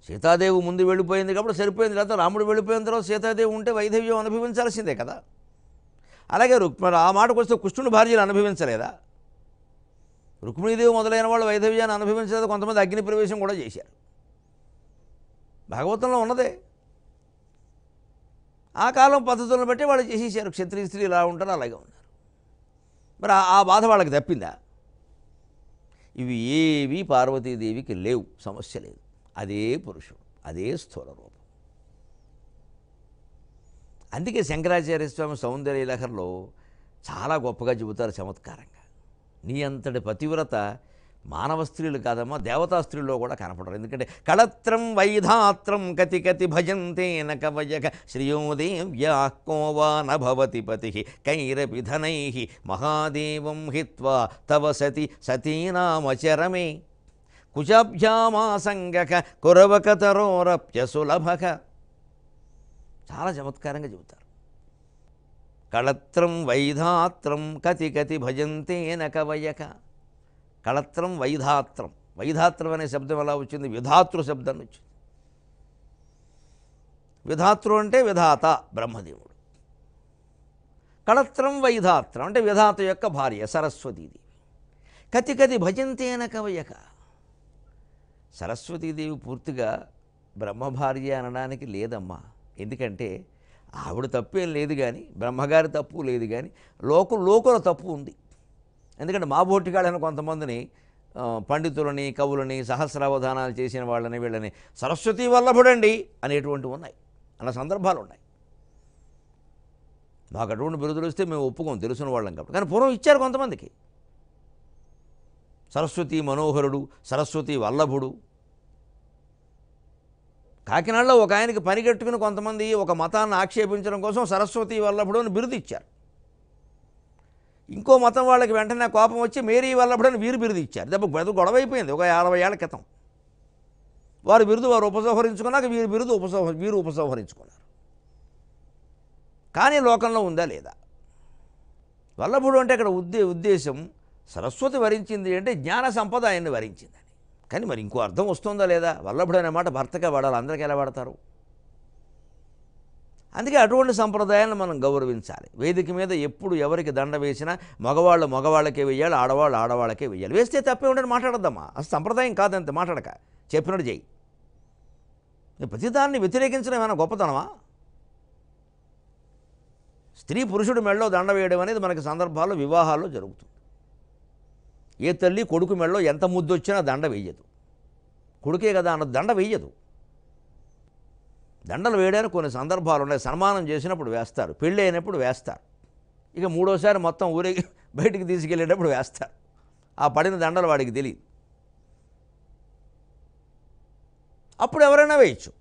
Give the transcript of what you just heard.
సీతాదేవి ముందు వెళ్ళిపోయింది కాబట్టి సరిపోయింది లేకపోతే రాముడు వెళ్ళిపోయిన తర్వాత సీతాదేవి ఉంటే వైధవ్యం అనుభవించాల్సిందే కదా అలాగే రుక్మ ఆ మాటకు వస్తే కృష్ణుని భార్యలు అనుభవించలేదా రుక్మిణీదేవి మొదలైన వాళ్ళు వైధవ్యాన్ని అనుభవించలేదు కొంతమంది అగ్ని ప్రవేశం కూడా చేశారు భాగవతంలో ఉన్నదే ఆ కాలం పద్ధతులను బట్టి వాళ్ళు చేసేసారు క్షత్రియ స్త్రీ ఇలా ఉంటారు అలాగే ఉన్నారు మరి ఆ- ఆ బాధ వాళ్ళకి తప్పిందా ఇవి ఏవి పార్వతీదేవికి లేవు సమస్య లేదు అదే పురుషుడు అదే స్థూల రూపం అందుకే శంకరాచార్య స్వామి సౌందర్య లహరిలో చాలా గొప్పగా చెబుతారు చమత్కారంగా నీ అంతటి పతివ్రత మానవ స్త్రీలు కాదమ్మా దేవతా స్త్రీల్లో కూడా కనపడరు ఎందుకంటే కళత్రం వైధాత్రం కతి కతి భజంతేన కవయక శ్రియోదేవ్యా కోవా నభవతి పతి కైరపిధనై మహాదేవం హిత్వా తవ సతి సతీనామచరమే కుశాభ్యామాసంగక కురవకతరోరప్యసులభక చాలా చమత్కారంగా చెబుతారు కళత్రం వైధాత్రం కతి కతి భజంతేన కవయక కళత్రం వైధాత్రం వైధాత్రం అనే శబ్దం ఎలా వచ్చింది విధాతృ శబ్దం నుంచి వచ్చింది విధాతృ అంటే విధాత బ్రహ్మదేవుడు కళత్రం వైధాత్రం అంటే విధాత యొక్క భార్య సరస్వతీదేవి కతి కతి భజంతేన కవయక సరస్వతీదేవి పూర్తిగా బ్రహ్మభార్య అనడానికి లేదమ్మా ఎందుకంటే ఆవిడ తప్పేం లేదు కానీ బ్రహ్మగారి తప్పు లేదు కానీ లోకు లోకుల తప్పు ఉంది ఎందుకంటే మా బోటిగాళ్ళని కొంతమందిని ఆ, పండితులని కవులని సహస్రావధానాలు చేసిన వాళ్ళని వీళ్ళని సరస్వతి వల్లభుడండి అనేటువంటివి ఉన్నాయి అన్న సందర్భాలు ఉన్నాయి మాకు అటువంటి బిరుదులు వస్తే మేము ఒప్పుకోం తెలిసిన వాళ్ళం కాబట్టి కానీ పూర్వం ఇచ్చారు కొంతమందికి సరస్వతి మనోహరుడు సరస్వతి వల్లభుడు కాకినాడలో ఒక ఆయనకి పనిగట్టుకుని కొంతమంది ఒక మతాన్ని ఆక్షేపించడం కోసం సరస్వతి వల్లభుడు అని బిరుదు ఇచ్చారు ఇంకో మతం వాళ్ళకి వెంటనే కోపం వచ్చి మేరీ వల్లభుడు అని వీరు బిరుదు ఇచ్చారు దెబ్బ పెద్ద గొడవ అయిపోయింది ఒక యాభై ఏళ్ల క్రితం వారి బిరుదు వారు ఉపసంహరించుకున్నాక వీరి బిరుదు ఉపసంహ వీరు ఉపసంహరించుకున్నారు కానీ లోకంలో ఉందా లేదా వల్లభుడు అంటే అక్కడ ఉద్దే ఉద్దేశం సరస్వతి వరించింది అంటే జ్ఞాన సంపద ఆయన్ని వరించిందని కానీ మరి ఇంకో అర్థం వస్తుందా లేదా వల్లభుడు అనే మాట భర్తగా వాడాలి అందరికీ ఎలా వాడతారు అందుకే అటువంటి సంప్రదాయాలను మనం గౌరవించాలి వేదిక మీద ఎప్పుడు ఎవరికి దండ వేసినా మగవాళ్ళు మగవాళ్ళకే వేయాలి ఆడవాళ్ళు ఆడవాళ్ళకే వేయాలి వేస్తే తప్పే ఉండని మాట్లాడద్దమ్మా అసలు సంప్రదాయం కాదంతే మాట్లాడక చెప్పినట్టు చెయ్యి నువ్వు ప్రతిదాన్ని వ్యతిరేకించడం ఏమైనా గొప్పతనమా స్త్రీ పురుషుడు మెళ్ళలో దండ వేయడం అనేది మనకి సందర్భాల్లో వివాహాల్లో జరుగుతుంది ఏ తల్లి కొడుకు మెళ్ళలో ఎంత ముద్దు వచ్చినా దండ వేయదు కొడుకే కదా అన్న దండ వేయదు దండలు వేయడానికి కొన్ని సందర్భాలు ఉన్నాయి సన్మానం చేసినప్పుడు వేస్తారు పెళ్ళి అయినప్పుడు వేస్తారు ఇక మూడోసారి మొత్తం ఊరేగి బయటికి తీసుకెళ్ళేటప్పుడు వేస్తారు ఆ పడిన దండలు వాడికి తెలియదు అప్పుడు ఎవరైనా వేయచ్చు